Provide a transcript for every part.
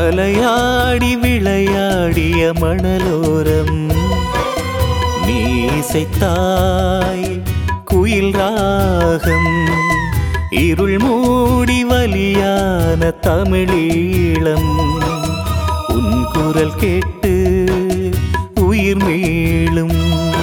அலையாடி விளையாடிய மணலோரம் நீ இசைத்தாய் குயில் ராகம் இருள் மூடி வலியான தமிழீழம் உன் குரல் கேட்டு உயிர் மீளும்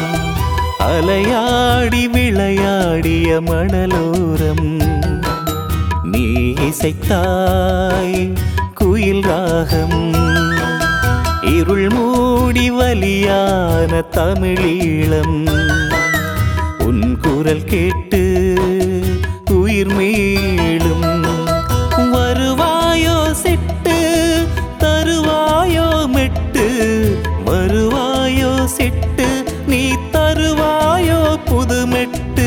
அலையாடி விளையாடிய மணலோரம் நீ இசைத்தாய் குயில் ராகம் இருள் மூடி வலியான தமிழீழம் உன் குரல் கேட்டு உயிர் மீளும் வருவாயோ சிட்டு தருவாயோ மெட்டு வருவாயோ சிட்டு நீ தருவாயோ புதுமெட்டு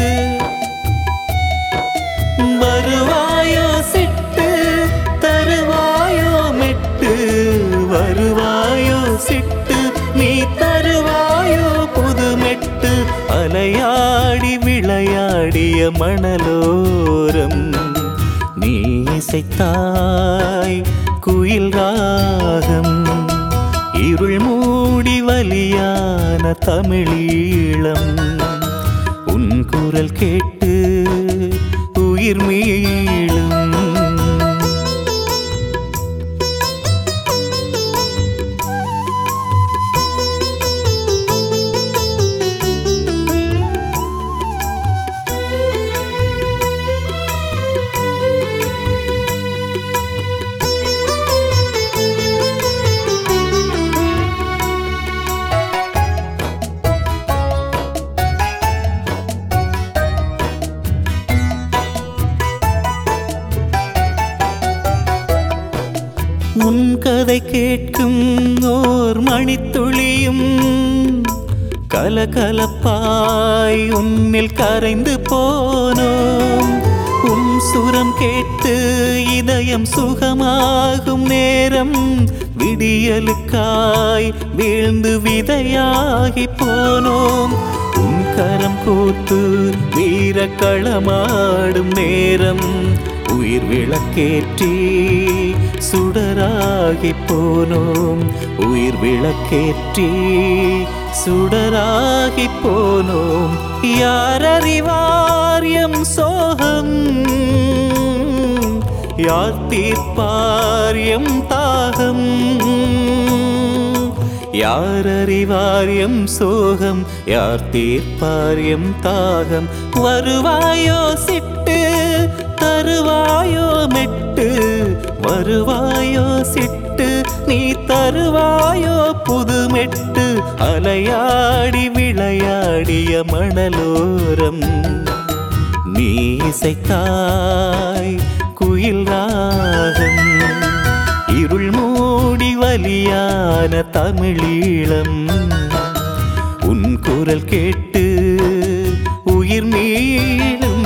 வருவாயோ சிட்டு தருவாயோ மெட்டு வருவாயோ சிட்டு நீ தருவாயோ புதுமெட்டு அலையாடி விளையாடிய மணலோரம் நீ இசைத்தாய் குயில் ராகம் இருள் மூடி வலியான தமிழீழம் உன் குரல் கேட்டு உயிர் மீளும் உன் கதை கேட்கும் ஓர் மணித்துளியும் கலகலப்பாய் உன்னில் கரைந்து போனோம் உன் சுரம் கேட்டு இதயம் சுகமாகும் நேரம் விடியலுக்காய் வீழ்ந்து விதையாகி போனோம் உன் கரம் கோத்து வீரக்களமாடும் நேரம் உயிர் விளக்கேற்றி சுடராகி போனோம் உயிர் விளக்கேற்றி சுடராகி போனோம் யார் அறிவார் எம் சோகம் யார் தீர்ப்பார் எம் தாகம் யார் அறிவார் எம் சோகம் யார் தீர்ப்பார் எம் தாகம் வருவாயோ சிட்டு தருவாயோ மெட்டு வருவாயோ சிட்டு நீ தருவாயோ புதுமெட்டு அலையாடி விளையாடிய மணலோரம் நீ இசைத்தாய் குயில் ராகம் இருள் மூடி வலியான தமிழீழம் உன் குரல் கேட்டு உயிர் மீளும்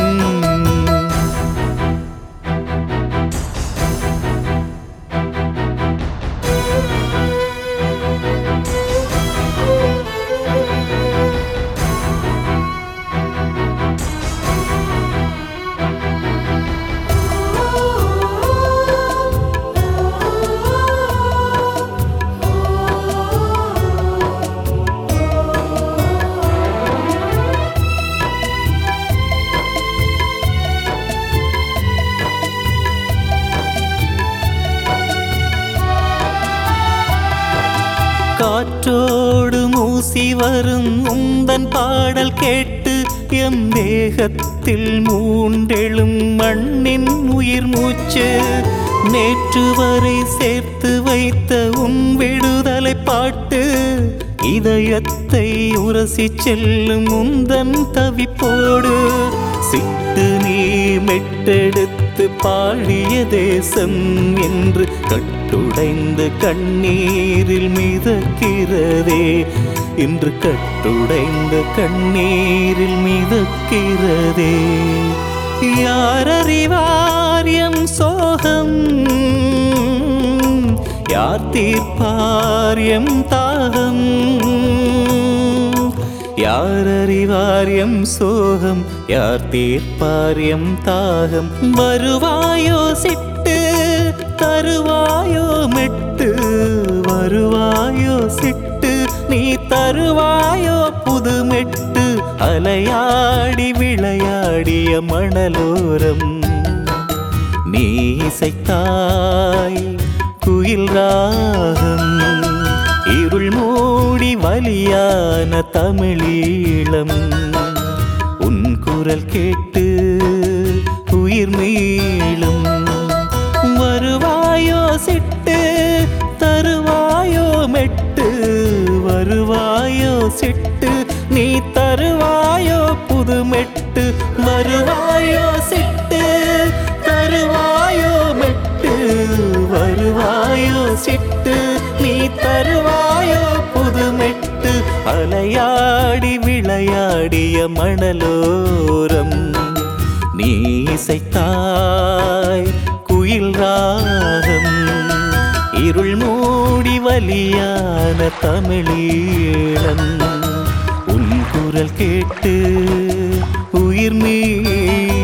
காற்றோடு மூசி வரும் உந்தன் பாடல் கேட்டு எம் தேகத்தில் மூண்டெழும் மண்ணின் உயிர் மூச்சு நேற்று வரை சேர்த்து வைத்த உன் விடுதலை பாட்டு இதயத்தை உரசி செல்லும் உந்தன் தவிப்போடு சிட்டு நீ மெட்டெடுத்து பாடிய தேசம் என்று கட்டுடைந்த கண்ணீரில் மிதக்கிறதே இன்று கட்டுடைந்த கண்ணீரில் மிதக்கிறதே யார் அறிவார் எம் சோகம் யார் தீர்ப்பார் எம் தாகம் யார் அறிவார் எம் சோகம் யார் தீர்ப்பார் எம் தாகம் வருவாயோ சிட்டு தரு தருவாயோ மெட்டு வருவாயோ சிட்டு நீ தருவாயோ புது மெட்டு அலையாடி விளையாடிய மணலோரம் நீ இசைத்தாய் குயில் ராகம் இருள் மூடி வலியான தமிழீழம் உன் குரல் கேட்டு உயிர் மீளும் வருவாயோ சிட்டு தருவாயோ மெட்டு வருவாயோ சிட்டு நீ தருவாயோ புது மெட்டு வருவாயோ சிட்டு தருவாயோ மெட்டு வருவாயோ சிட்டு நீ தருவாயோ புது மெட்டு அலையாடி விளையாடிய மணலோரம் நீ இசைத்தாய் குயில் ராகம் இருள் மூடி வலியான தமிழீழம் உன் குரல் கேட்டு உயிர் மீ